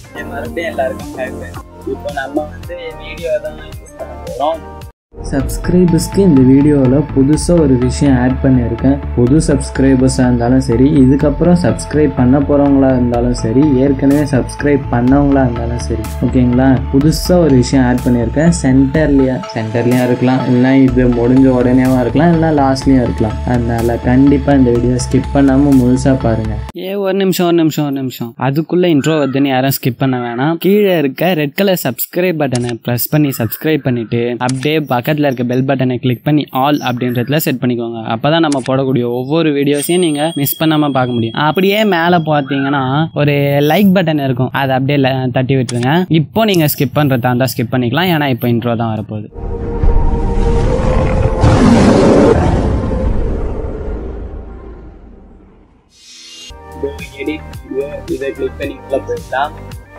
okay மறுபடியும் எல்லாருக்கும் hi friends இப்போ நம்ம வந்து வீடியோ தான் யூஸ் பண்ண போகிறோம் சப்ஸ்கிரைபர்ஸ்க்கு இந்த வீடியோவில் புதுசாக ஒரு விஷயம் ஆட் பண்ணியிருக்கேன் புது சப்ஸ்கிரைபர்ஸாக இருந்தாலும் சரி இதுக்கப்புறம் சப்ஸ்கிரைப் பண்ண போகிறவங்களா இருந்தாலும் சரி ஏற்கனவே சப்ஸ்கிரைப் பண்ணவங்களா இருந்தாலும் சரி ஓகேங்களா புதுசாக ஒரு விஷயம் ஆட் பண்ணியிருக்கேன் சென்டர்லையா சென்டர்லையும் இருக்கலாம் இல்லைனா இது முடிஞ்ச உடனேவா இருக்கலாம் இல்லைனா லாஸ்ட்லேயும் இருக்கலாம் அதனால கண்டிப்பாக இந்த வீடியோ ஸ்கிப் பண்ணாமல் முழுசாக பாருங்கள் ஏ ஒரு நிமிஷம் ஒரு நிமிஷம் ஒரு நிமிஷம் அதுக்குள்ள இன்ட்ரோ வருதுன்னு யாரும் ஸ்கிப் பண்ண வேணாம் கீழே இருக்க ரெட் கலர் சப்ஸ்கிரைப் பட்டனை ப்ரெஸ் பண்ணி சப்ஸ்கிரைப் பண்ணிட்டு அப்படியே பக்கத்தில் இருக்க பெல் பட்டனை கிளிக் பண்ணி ஆல் அப்படின்றதுல செட் பண்ணிக்கோங்க அப்பதான் நம்ம போடக்கூடிய ஒவ்வொரு வீடியோஸையும் நீங்க மிஸ் பண்ணாம பார்க்க முடியும் அப்படியே மேலே பார்த்தீங்கன்னா ஒரு லைக் பட்டன் இருக்கும் அதை அப்படியே ல- தட்டி விட்டுருங்க இப்போ நீங்க ஸ்கிப் பண்றதா இருந்தால் ஸ்கிப் பண்ணிக்கலாம் ஏன்னா இப்போ இன்ட்ரோ தான் வரப்போகுது கோ எடிட் வீடியோ இதை கிளிக் பண்ணி உள்ள போயிடலாம்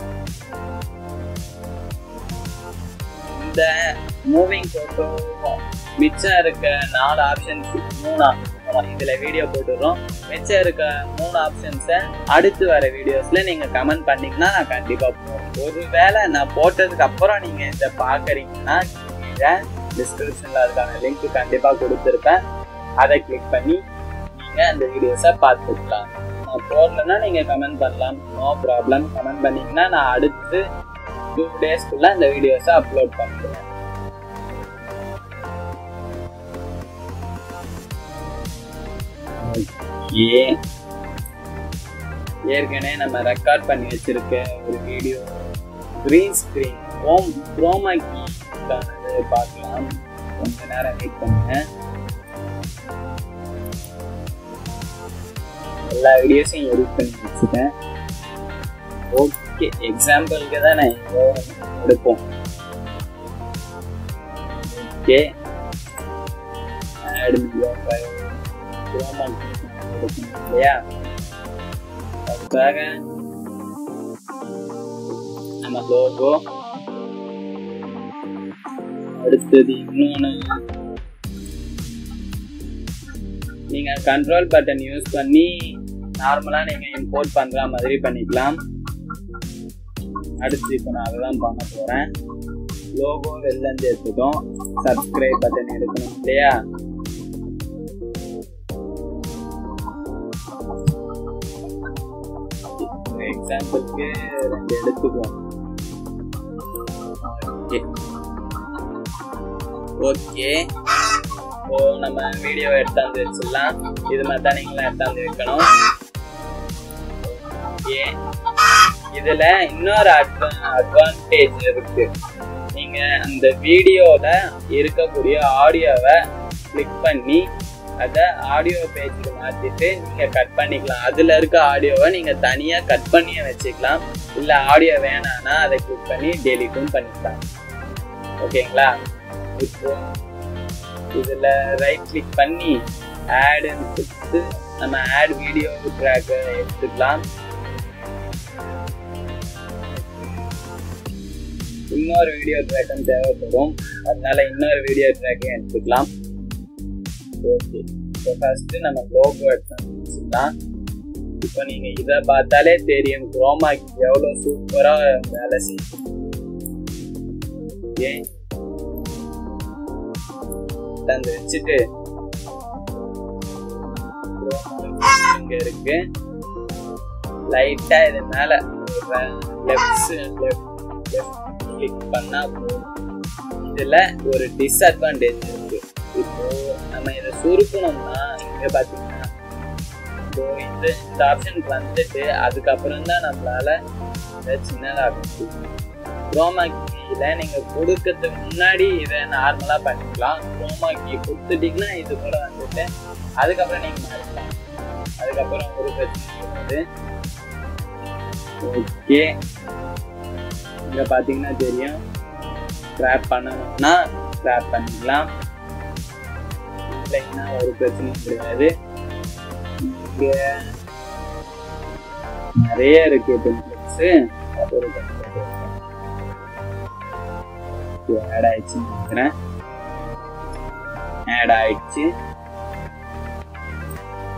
இந்த மூவிங் ஃபோட்டோ மிச்சம் இருக்க நாலு ஆப்ஷன் மூணு option இதுல வீடியோ போட்டுடுறோம் மிச்சம் இருக்க மூணு ஆப்ஷன்ஸை அடுத்து வர வீடியோஸ்ல நீங்க கமெண்ட் பண்ணீங்கன்னா நான் கண்டிப்பா போடுறேன் ஒருவேளை நான் போட்டதுக்கு அப்புறம் நீங்க இதை பாக்குறீங்கன்னா டிஸ்கிரிப்ஷன்ல அதுக்கான லிங்க் கண்டிப்பா கொடுத்துருப்பேன் அதை கிளிக் பண்ணி நீங்க அந்த வீடியோஸை பார்த்துக்கலாம் நான் போடலன்னா நீங்க கமெண்ட் பண்ணலாம் நோ ப்ராப்ளம் கமெண்ட் பண்ணீங்கன்னா நான் அடுத்து டூ டேஸ்க்குள்ள அந்த வீடியோஸை அப்லோட் பண்ணிடுவேன் ஓகே ஏற்கனவே நம்ம ரெக்கார்ட் பண்ணி வச்சிருக்க ஒரு video green screen chrome chroma கீக்கானது பார்க்கலாம் கொஞ்ச நேரம் வெயிட் பண்ணுங்க எல்லா வீடியோஸையும் எடிட் பண்ணி வச்சுட்டேன் ஓகே எக்ஸாம்பிளுக்கு தான் நான் இப்போ எடுப்போம் okay add media file chroma எடுக்கணும் இல்லையா அதுக்காக நம்ம லோகோ அடுத்தது இன்னொன்று நீங்க கண்ட்ரோல் பட்டன் யூஸ் பண்ணி நார்மலா நீங்க இம்போர்ட் பண்ற மாதிரி பண்ணிக்கலாம் அடுத்து இப்போ நான் அதெல்லாம் பண்ண போறேன் லோகோ வெளில இருந்து எடுத்துட்டோம் சப்ஸ்கிரைப் பட்டன் எடுக்கணும் இல்லையா எக்ஸாம்பிளுக்கு ரெண்டு எடுத்துக்குவோம் ஓகே ஓகே இப்போ நம்ம வீடியோ எடுத்தாந்து வச்சிடலாம் இது மாதிரி தான் நீங்களும் எடுத்தாந்து வைக்கணும் ஓகே இதுல இன்னொரு அட்வான்டேஜ் இருக்கு நீங்க அந்த வீடியோல இருக்கக்கூடிய ஆடியோவை கிளிக் பண்ணி அதை ஆடியோ பேஜுக்கு மாத்திட்டு நீங்க கட் பண்ணிக்கலாம் அதுல இருக்க ஆடியோவை நீங்க தனியா கட் பண்ணியே வச்சுக்கலாம் இல்ல ஆடியோ வேணாம்னா அதை கிளிக் பண்ணி டெலிட்டும் பண்ணிக்கலாம் ஓகேங்களா இப்போ இதுல ரைட் கிளிக் பண்ணி ஆடுன்னு கொடுத்து நம்ம ஆட் வீடியோ ட்ராக் எடுத்துக்கலாம் இன்னொரு வீடியோ ட்ராக்கும் தேவைப்படும் அதனால இன்னொரு வீடியோ ட்ராக்கையும் எடுத்துக்கலாம் ஓகே இப்போ ஃபர்ஸ்ட் நம்ம லோகோ எடுத்துக்கலாம் இப்போ நீங்க இதை பார்த்தாலே தெரியும் குரோமாக்கு எவ்வளோ சூப்பரா வேலை செய்யும் ஓகே தந்து வச்சுட்டு இங்க இருக்கு லைட்டா இது மேல லெஃப்ட் லெஃப்ட் கிளிக் பண்ணா போதும் இதுல ஒரு டிஸ்அட்வான்டேஜ் இருக்கு இப்போ நம்ம இதை சுருக்கணும்னா இங்க பாத்தீங்கன்னா இப்போ இந்த இந்த ஆப்ஷனுக்கு வந்துட்டு அதுக்கப்புறம் தான் நம்மளால இதை சின்னதாக குரோமா கீல நீங்க கொடுக்கறதுக்கு முன்னாடி இதை நார்மலா பண்ணிக்கலாம் குரோமா கீ கொடுத்துட்டீங்கன்னா இது கூட வந்துட்டு அதுக்கப்புறம் நீங்க மாறிக்கலாம் அதுக்கப்புறம் ஒரு பிரச்சனை வருது ஓகே இங்க பாத்தீங்கன்னா தெரியும் ஸ்கிராப் பண்ணணும்னா ஸ்கிராப் பண்ணிக்கலாம் இல்லைன்னா ஒரு பிரச்சனையும் கிடையாது இங்க நிறைய இருக்கு டெம்ப்ளேட்ஸ் ஒரு ஆட் ஆயிடுச்சுன்னு நினைக்கிறேன் ஆட் ஆயிடுச்சு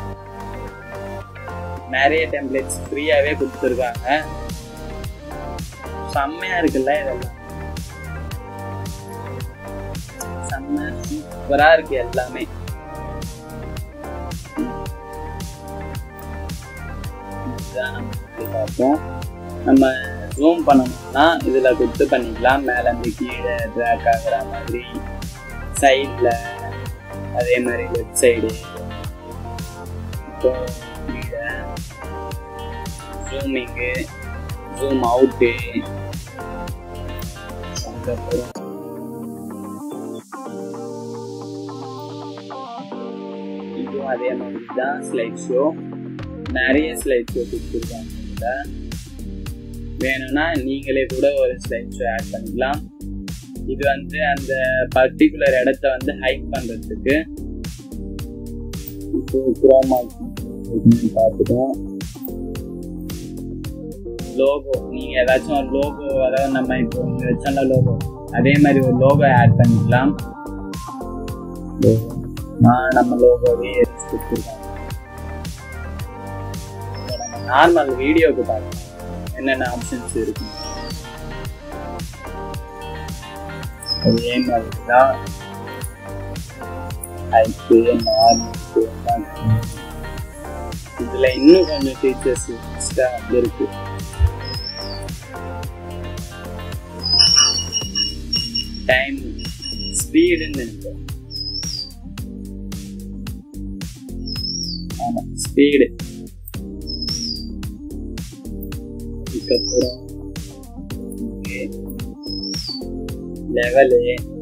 நிறைய டெம்ப்ளேட்ஸ் ஃப்ரீயாவே கொடுத்துருக்காங்க செம்மையா இருக்குல்ல இதெல்லாம் செம்ம சூப்பரா இருக்கு எல்லாமே இதுதான் நம்ம இப்படி பார்ப்போம் நம்ம ஜூம் பண்ணணும்னா இதுல கொடுத்து பண்ணிக்கலாம் மேல இருந்து கீழே ட்ராக் ஆகுற மாதிரி சைடில் அதே மாதிரி லெஃப்ட் சைடு இப்போ கீழே ஜூமிங்கு ஜூம் அவுட்டு அதுக்கப்புறம் இதுவும் அதே மாதிரி தான் ஸ்லைட் ஷோ நிறைய ஸ்லைட் ஷோ கொடுத்துருக்காங்க இதில் வேணும்னா நீங்களே கூட ஒரு ஸ்லைட் ஷோ ஆட் பண்ணிக்கலாம் இது வந்து அந்த பர்டிகுலர் இடத்த வந்து ஹைட் பண்ணுறதுக்கு இப்போ குரோமா பார்த்துட்டோம் லோகோ நீங்கள் ஏதாச்சும் ஒரு லோகோ அதாவது நம்ம இப்போ இங்கே வச்சோம்ல லோகோ அதே மாதிரி ஒரு லோகோ ஆட் பண்ணிக்கலாம் நான் நம்ம லோகோவே கொடுத்துருக்கோம் நம்ம நார்மல் வீடியோக்கு பார்க்கலாம் என்னென்ன ஆப்ஷன்ஸ் இருக்கு அதே மாதிரி தான் ஹைட்டு நார்மல் இதுல இன்னும் கொஞ்சம் ஃபீச்சர்ஸ் எக்ஸ்ட்ரா இருக்கு டைம் ஸ்பீடுன்னு நினைக்கிறேன் ஆமா ஸ்பீடு அதுக்கப்புறம் லெவலு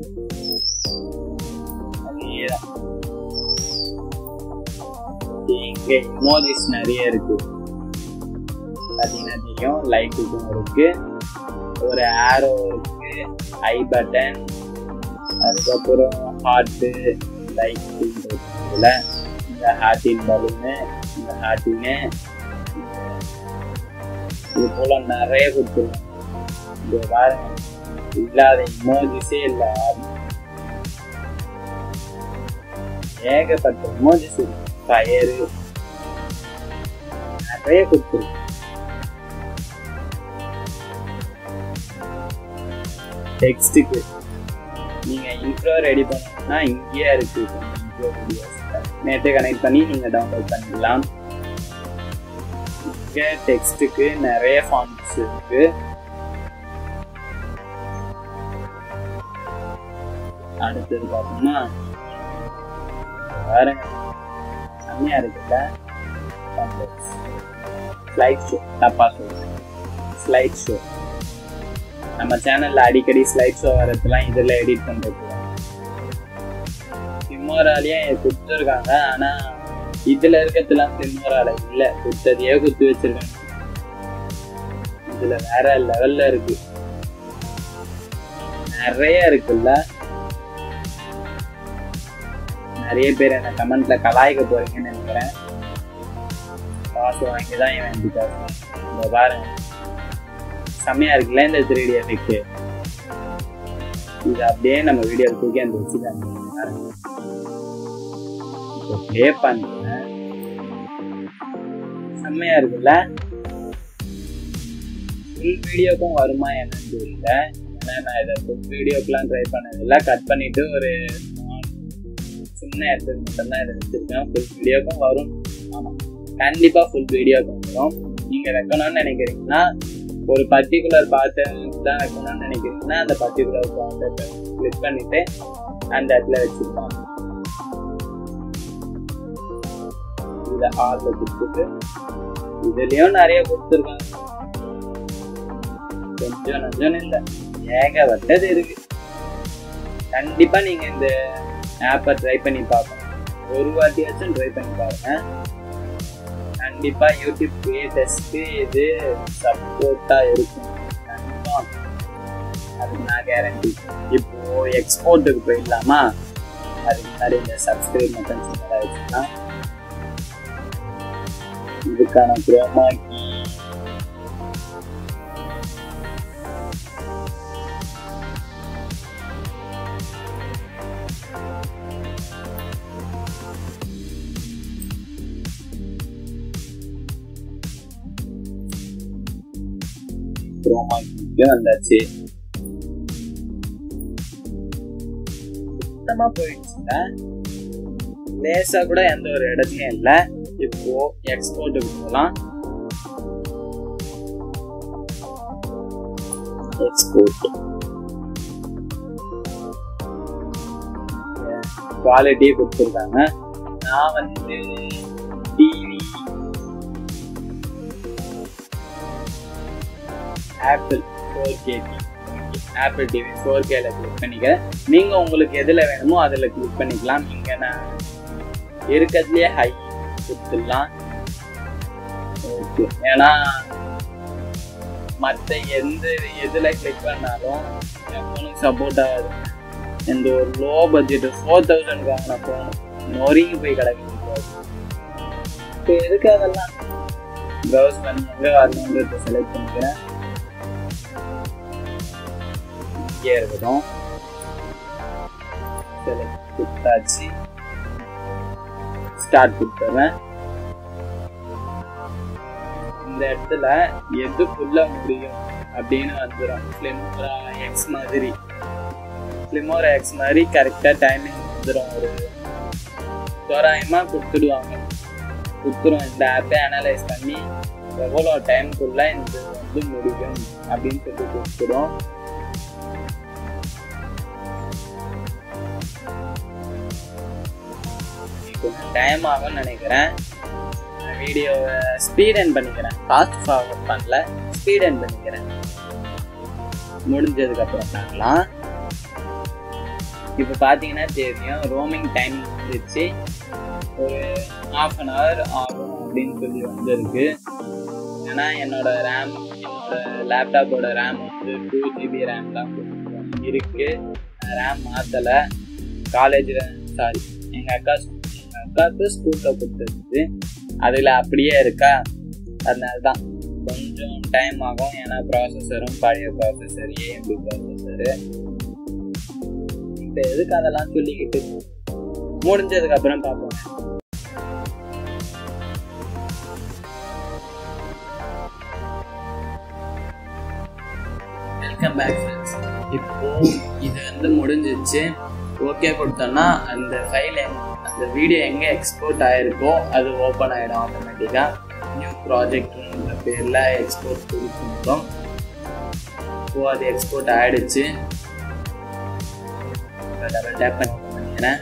அதேதான் இங்க இமோஜிஸ் நிறைய இருக்கு பார்த்தீங்கன்னா தெரியும் லைட்டுக்கும் இருக்கு ஒரு ஆரோ இருக்கு ஐ பட்டன் அதுக்கப்புறம் ஹார்ட்டு லைட்டு இருக்குல்ல இந்த ஹார்ட்டின் பலூனு இந்த ஹார்ட்டின்னு இது போல நிறைய கொடுத்துருவோம் இங்க பாருங்க இல்லாத இமோஜிஸே இல்லை ஏகப்பட்ட இமோஜிஸ் இருக்கு ஃபயரு நிறைய கொடுத்துருக்கு டெக்ஸ்ட்டுக்கு நீங்கள் இன்ட்ரோ ரெடி பண்ணணும்னா இங்கேயே இருக்கு இன்ட்ரோ வீடியோஸ் நேற்று கனெக்ட் பண்ணி நீங்கள் டவுன்லோட் பண்ணிக்கலாம் இங்கே டெக்ஸ்ட்டுக்கு நிறைய ஃபார்ம்ஸ் இருக்கு அடுத்தது பார்த்தோம்னா பாருங்க செம்மையா இருக்குல்ல ஸ்லைட் ஷோ தப்பா சொல்றேன் ஸ்லைட் ஷோ நம்ம சேனல்ல அடிக்கடி ஸ்லைட் ஷோ வரதுலாம் இதுல எடிட் பண்றது சிம்மோராலேயே கொடுத்துருக்காங்க ஆனா இதுல இருக்கிறதுலாம் சிம்மோரால இல்ல கொடுத்ததையே குத்து வச்சிருக்காங்க இதுல வேற லெவல்ல இருக்கு நிறைய இருக்குல்ல நிறைய பேர் என்ன கமெண்ட்ல கலாய்க்க போறீங்கன்னு நினைக்கிறேன் காசு வாங்கி தான் இவன் இந்த பாருங்க செம்மையா இருக்குல்ல இந்த த்ரீ டி எஃபெக்ட் இது அப்படியே நம்ம வீடியோ தூக்கி அந்த வச்சுட்டாங்க இப்போ ப்ளே பண்ணுறேன் செம்மையா இருக்குல்ல ஃபுல் வீடியோக்கும் வருமா என்னன்னு தெரியல ஏன்னா நான் இதை ஃபுல் வீடியோக்கெலாம் ட்ரை பண்ணதில்லை கட் பண்ணிட்டு ஒரு சின்ன இடத்துக்கு மட்டும்தான் இதை வச்சிருக்கேன் ஃபுல் வீடியோக்கும் வரும் ஆமாம் கண்டிப்பாக ஃபுல் வீடியோக்கும் வரும் நீங்கள் வைக்கணும்னு நினைக்கிறீங்கன்னா ஒரு பர்டிகுலர் பாட்டை தான் வைக்கணும்னு நினைக்கிறீங்கன்னா அந்த பர்டிகுலர் பாட்டை கிளிக் பண்ணிட்டு அந்த இடத்துல வச்சுருப்பாங்க இதை ஆர்ல கொடுத்துட்டு இதுலயும் நிறைய கொடுத்துருக்காங்க கொஞ்சம் நஞ்சம் இல்லை ஏகப்பட்டது இருக்கு கண்டிப்பா நீங்க இந்த ஆப்பை ட்ரை பண்ணி பார்க்கணும் ஒரு வாட்டியாச்சும் ட்ரை பண்ணி பாருங்க கண்டிப்பா யூடியூப் கிரியேட்டர்ஸ்க்கு இது சப்போர்ட்டா இருக்கும் கண்டிப்பா அதுக்கு நான் கேரண்டி இப்போ எக்ஸ்போர்ட்டுக்கு போயிடலாமா அதுக்கு முன்னாடி இந்த சப்ஸ்கிரைப் மட்டும் சின்னதாக வச்சுக்கலாம் இதுக்கான குரோமா கீ குரோமா கீக்கு வந்தாச்சு சுத்தமா போயிடுச்சுல லேசா கூட எந்த ஒரு இடத்துலயும் இல்லை இப்போ எக்ஸ்போர்ட்டுக்கு போகலாம் எக்ஸ்போர்ட் குவாலிட்டி கொடுத்துருக்காங்க நான் வந்து TV Apple four K Apple TV four கேல கிளிக் பண்ணிக்கிறேன் நீங்கள் உங்களுக்கு எதில் வேணுமோ அதில் கிளிக் பண்ணிக்கலாம் இங்கே நான் இருக்கிறதுலே ஹை கொடுத்துடலாம் ஓகே ஏன்னா மற்ற எந்த இதில் கிளிக் பண்ணாலும் என் ஃபோனுக்கு சப்போர்ட் ஆகாது இந்த ஒரு லோ பட்ஜெட் ஃபோர் தௌசண்ட் வாங்கின ஃபோன் நொறுங்கி போய் கிடக்கு இப்போ எதுக்கு அதெல்லாம் ப்ரௌஸ் பண்ணி எங்கே வரணுன்றத செலக்ட் பண்ணிக்கிறேன் இங்கே இருக்கட்டும் செலக்ட் கொடுத்தாச்சு ஸ்டார்ட் கொடுத்துறேன் இந்த இடத்துல எதுக்குள்ள முடியும் அப்படின்னு வந்துடும் ஃபிலிமோரா எக்ஸ் மாதிரி ஃபிலிமோரா எக்ஸ் மாதிரி கரெக்டாக டைமிங் வந்துடும் ஒரு தோராயமாக கொடுத்துடுவாங்க கொடுத்துரும் இந்த ஆப்பை அனலைஸ் பண்ணி எவ்வளோ டைம்குள்ள இந்த வந்து முடியும் அப்படின்னு சொல்லி கொடுத்துடும் கொஞ்சம் டைம் ஆகும்னு நினைக்கிறேன் வீடியோவை ஸ்பீட் என் பண்ணிக்கிறேன் ஃபாஸ்ட் ஃபார்வர்ட் பண்ணல ஸ்பீட் என் பண்ணிக்கிறேன் முடிஞ்சதுக்கு அப்புறம் பார்க்கலாம் இப்போ பார்த்தீங்கன்னா தெரியும் ரோமிங் டைம் வந்துருச்சு ஒரு ஹாஃப் அன் ஹவர் ஆகும் அப்படின்னு சொல்லி வந்திருக்கு ஏன்னா என்னோட ரேம் என்னோட லேப்டாப்போட ரேம் வந்து டூ ஜிபி ரேம் தான் இருக்கு ரேம் மாற்றலை காலேஜில் சாரி எங்கள் அக்கா எங்கள் அக்காவுக்கு ஸ்கூலில் கொடுத்துருக்கு அதில் அப்படியே இருக்கா அதனால தான் கொஞ்சம் டைம் ஆகும் ஏன்னா ப்ராசஸரும் பழைய ப்ராசஸர் ஏஎம்பி ப்ராசஸரு இப்போ எதுக்கு அதெல்லாம் சொல்லிக்கிட்டு முடிஞ்சதுக்கு அப்புறம் பார்ப்போம் வெல்கம் பேக் ஃப்ரெண்ட்ஸ் இப்போ இது வந்து முடிஞ்சிச்சு ஓகே கொடுத்தோம்னா அந்த ஃபைல் அந்த வீடியோ எங்கே எக்ஸ்போர்ட் ஆகிருக்கோ அது ஓப்பன் ஆகிடும் ஆட்டோமேட்டிக்காக நியூ ப்ராஜெக்ட்ன்ற பேரில் எக்ஸ்போர்ட் கொடுத்துருக்கோம் இப்போ அது எக்ஸ்போர்ட் ஆகிடுச்சு டபுள் டேப் பண்ணி பண்ணிக்கிறேன்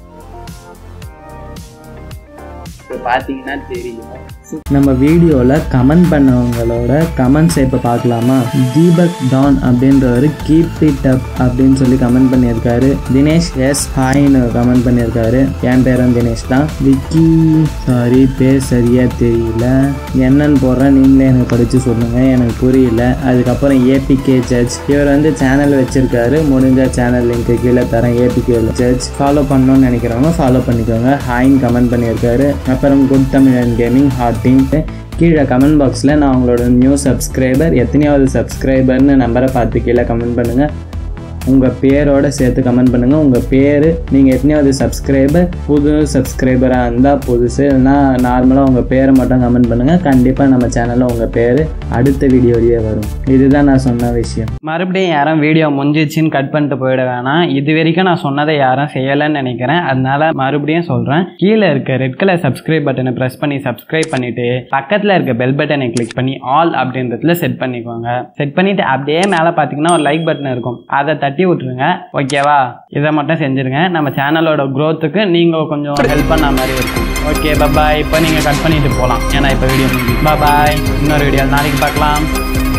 இப்போ பார்த்தீங்கன்னா தெரியும் நம்ம வீடியோவில் கமெண்ட் பண்ணவங்களோட கமெண்ட்ஸ் இப்போ பார்க்கலாமா தீபக் டான் அப்படின்றவர் கீப் இட் அப் அப்படின்னு சொல்லி கமெண்ட் பண்ணியிருக்காரு தினேஷ் எஸ் ஹாய்னு கமெண்ட் பண்ணியிருக்காரு என் பேரும் தினேஷ் தான் விக்கி சாரி பேர் சரியாக தெரியல என்னன்னு போடுறேன் நீங்களே எனக்கு படித்து சொல்லுங்கள் எனக்கு புரியல அதுக்கப்புறம் ஏபிகே ஜட்ஜ் இவர் வந்து சேனல் வச்சுருக்காரு முடிஞ்ச சேனல் லிங்க்கு கீழே தரேன் ஏபிகே ஜட்ஜ் ஃபாலோ பண்ணணும்னு நினைக்கிறவங்க ஃபாலோ பண்ணிக்கோங்க ஹாய்னு கமெண்ட் பண்ணியிருக்காரு அப்புறம் குட் தமிழன் கேமிங் ஹாட் டீம்ட்டு கீழே கமெண்ட் பாக்ஸில் நான் உங்களோட நியூ சப்ஸ்கிரைபர் எத்தனையாவது சப்ஸ்கிரைபர்னு நம்பரை பார்த்து கீழே கமெண்ட் பண்ணுங்கள் உங்கள் பேரோட சேர்த்து கமெண்ட் பண்ணுங்கள் உங்கள் பேர் நீங்கள் எத்தனையாவது சப்ஸ்கிரைபர் புது சப்ஸ்கிரைபராக இருந்தால் புதுசு இல்லைனா நார்மலாக உங்கள் பேரை மட்டும் கமெண்ட் பண்ணுங்கள் கண்டிப்பாக நம்ம சேனலில் உங்கள் பேர் அடுத்த வீடியோலேயே வரும் இதுதான் நான் சொன்ன விஷயம் மறுபடியும் யாரும் வீடியோ முடிஞ்சிச்சுன்னு கட் பண்ணிட்டு போயிட வேணாம் இது வரைக்கும் நான் சொன்னதை யாரும் செய்யலைன்னு நினைக்கிறேன் அதனால மறுபடியும் சொல்கிறேன் கீழே இருக்க ரெட் கலர் சப்ஸ்கிரைப் பட்டனை ப்ரெஸ் பண்ணி சப்ஸ்கிரைப் பண்ணிட்டு பக்கத்தில் இருக்க பெல் பட்டனை கிளிக் பண்ணி ஆல் அப்படின்றதுல செட் பண்ணிக்கோங்க செட் பண்ணிட்டு அப்படியே மேலே பார்த்தீங்கன்னா ஒரு லைக் பட்டன் இருக்கும் அதை தட்டி விட்டுருங்க ஓகேவா இதை மட்டும் செஞ்சுருங்க நம்ம சேனலோட க்ரோத்துக்கு நீங்கள் கொஞ்சம் ஹெல்ப் பண்ண மாதிரி இருக்கும் ஓகே பாய் இப்போ நீங்கள் கட் பண்ணிட்டு போகலாம் ஏன்னா இப்போ வீடியோ முடிஞ்சு பாய் இன்னொரு வீடியோ நாளைக்கு பார்க்கலாம்